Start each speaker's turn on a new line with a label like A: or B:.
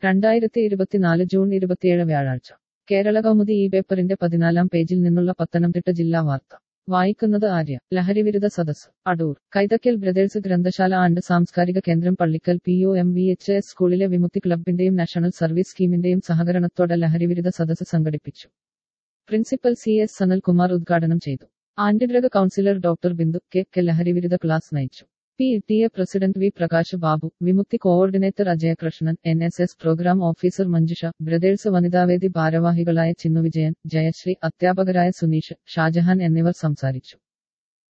A: രണ്ടായിരത്തി ഇരുപത്തിനാല് ജൂൺ ഇരുപത്തിയേഴ് വ്യാഴാഴ്ച കേരള കൗമുദി ഈ പേപ്പറിന്റെ പതിനാലാം പേജിൽ നിന്നുള്ള പത്തനംതിട്ട ജില്ലാ വാർത്ത വായിക്കുന്നത് ആര്യ ലഹരിവിരുദ്ധ സദസ് അടൂർ കൈതക്കൽ ബ്രദേഴ്സ് ഗ്രന്ഥശാല ആൻഡ് സാംസ്കാരിക കേന്ദ്രം Pallickal P U M V H S സ്കൂളിലെ വിമുക്തി ക്ലബിന്റെയും നാഷണൽ സർവീസ് സ്കീമിന്റെയും സഹകരണത്തോടെ ലഹരിവിരുദ്ധ സദസ് സംഘടിപ്പിച്ചു പ്രിൻസിപ്പൽ സി എസ് സനൽകുമാർ ഉദ്ഘാടനം ചെയ്തു anti drug counsellor doctor Bindu K K ലഹരിവിരുദ്ധ ക്ലാസ് നയിച്ചു P T A president V Prakash Babu Vimukthi coordinator Ajayakrishnan N S S programme officer Manjusha brothers വനിതാവേദി ഭാരവാഹികളായ ചിന്നുവിജയൻ ജയശ്രീ അധ്യാപകരായ സുനീഷ് ഷാജഹാൻ എന്നിവർ സംസാരിച്ചു